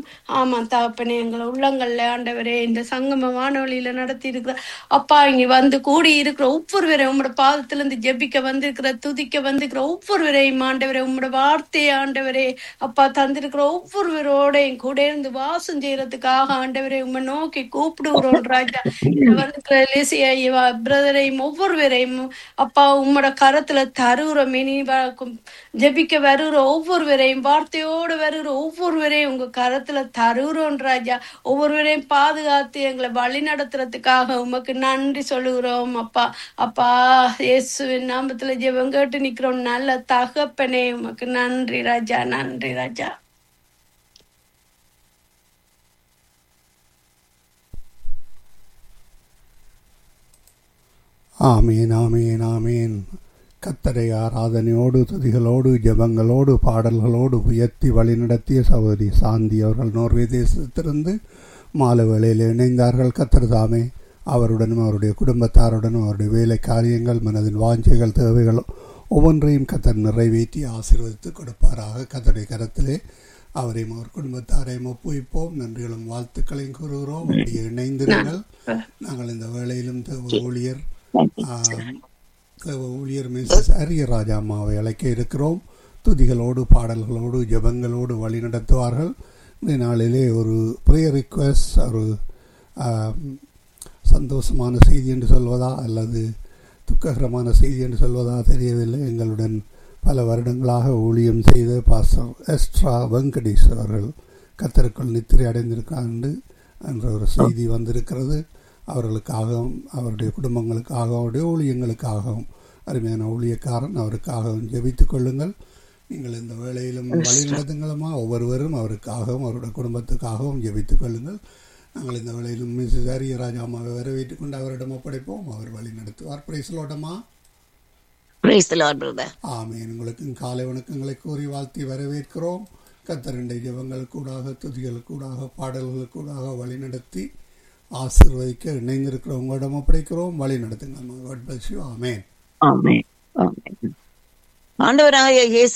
ஆமா தகப்பனே எங்களை உள்ளங்கள்ல ஆண்டவரே இந்த சங்கம வானொலியில நடத்தி இருக்கிற அப்பா இங்க வந்து கூடி இருக்கிற ஒவ்வொருவரையும் உங்களோட பாதத்துல இருந்து ஜெபிக்க வந்திருக்கிற துதிக்க வந்திருக்கிற ஒவ்வொருவரையும் ஆண்டவரே உங்களோட வார்த்தையை ஆண்டவரே அப்பா தந்திருக்கிற ஒவ்வொருவரோடையும் கூட இருந்து வாசம் செய்யறதுக்காக ஆண்டவரே உண்மை நோக்கி கூப்பிடுகிறோம் ராஜா இதுல வந்திருக்கிற லேசியா பிரதரையும் ஒவ்வொருவரையும் அப்பா உம்மோட கரத்துல தருகிறோம் இனி வ- ஜெபிக்க வருகிற ஒவ்வொருவரையும் வார்த்தையோடு வருகிற ஒவ்வொருவரையும் உங்க கரத்துல தருகிறோம் ராஜா ஒவ்வொருவரையும் பாதுகாத்து எங்களை வழி நடத்துறதுக்காக உமக்கு நன்றி சொல்லுகிறோம் அப்பா அப்பா இயேசுவின் நாமத்துல ஜெபம் கேட்டு நிக்கிறோம் நல்ல தகப்பனே உமக்கு நன்றி ராஜா நன்றி ராஜா ஆமீன் ஆமீன் ஆமீன் கத்தரை ஆராதனையோடு துதிகளோடு ஜெபங்களோடு பாடல்களோடு உயர்த்தி வழிநடத்திய சகோதரி சாந்தி அவர்கள் நோர்வே தேசத்திலிருந்து மாலை வேளையில் இணைந்தார்கள் கத்தர் தாமே அவருடனும் அவருடைய குடும்பத்தாருடனும் அவருடைய வேலை காரியங்கள் மனதின் வாஞ்சைகள் தேவைகள் ஒவ்வொன்றையும் கத்தர் நிறைவேற்றி ஆசீர்வதித்து கொடுப்பாராக கத்தருடைய கரத்திலே அவரையும் அவர் குடும்பத்தாரையும் ஒப்புவிப்போம் நன்றிகளும் வாழ்த்துக்களையும் கூறுகிறோம் அப்படியே இணைந்திருங்கள் நாங்கள் இந்த வேளையிலும் தேவ ஊழியர் ஆம், தேவ ஊழியர் மிஸ்ஸஸ் அரியராஜா அம்மாவை அழைக்க இருக்கிறோம் துதிகளோடு பாடல்களோடு ஜெபங்களோடு வழி நடத்துவார்கள் இந்த நாளிலே ஒரு ப்ரேயர் ரிக்வெஸ்ட் ஒரு ஆம், சந்தோஷமான செய்தி என்று சொல்வதா அல்லது துக்ககரமான செய்தி என்று சொல்வதா தெரியவில்லை எங்களுடன் பல வருடங்களாக ஊழியம் செய்த பாஸ்டர் எஸ்ட்ரா வெங்கடேஷ் அவர்கள் கத்தருக்குள் நித்திரை அடைந்திருக்காண்டு என்ற ஒரு செய்தி வந்திருக்கிறது அவர்களுக்காகவும் அவருடைய குடும்பங்களுக்காகவும் அவருடைய ஊழியங்களுக்காகவும் அருமையான ஊழியக்காரன் அவருக்காகவும் ஜெபித்துக் கொள்ளுங்கள் நீங்கள் இந்த வேளையிலும் வழி நடத்துங்களுமா ஒவ்வொருவரும் அவருக்காகவும் அவருடைய குடும்பத்துக்காகவும் ஜெபித்துக் கொள்ளுங்கள் நாங்கள் இந்த வேளையிலும் மிஸ்ஸஸ் அரியராஜா அம்மாவை வரவேற்றுக் கொண்டு அவரிடம் ஒப்படைப்போம் அவர் வழி நடத்துவார் பிரைஸ்லோட்டமா Praise the Lord, brother. ஆமேன் உங்களுக்கும் காலை வணக்கங்களை கூறி வாழ்த்தி வரவேற்கிறோம் கத்தரண்டை ஜெபங்கள் கூடாக துதிகள் கூடாக பாடல்கள் கூடாக வழிநடத்தி ஆசீர்வதிக்க இணைந்திருக்கிற உங்களிடம் ஒப்படைக்கிறோம் வழி நடத்துங்க ஆமேன் Amen. Amen. ஆண்டவராகிய இயேசு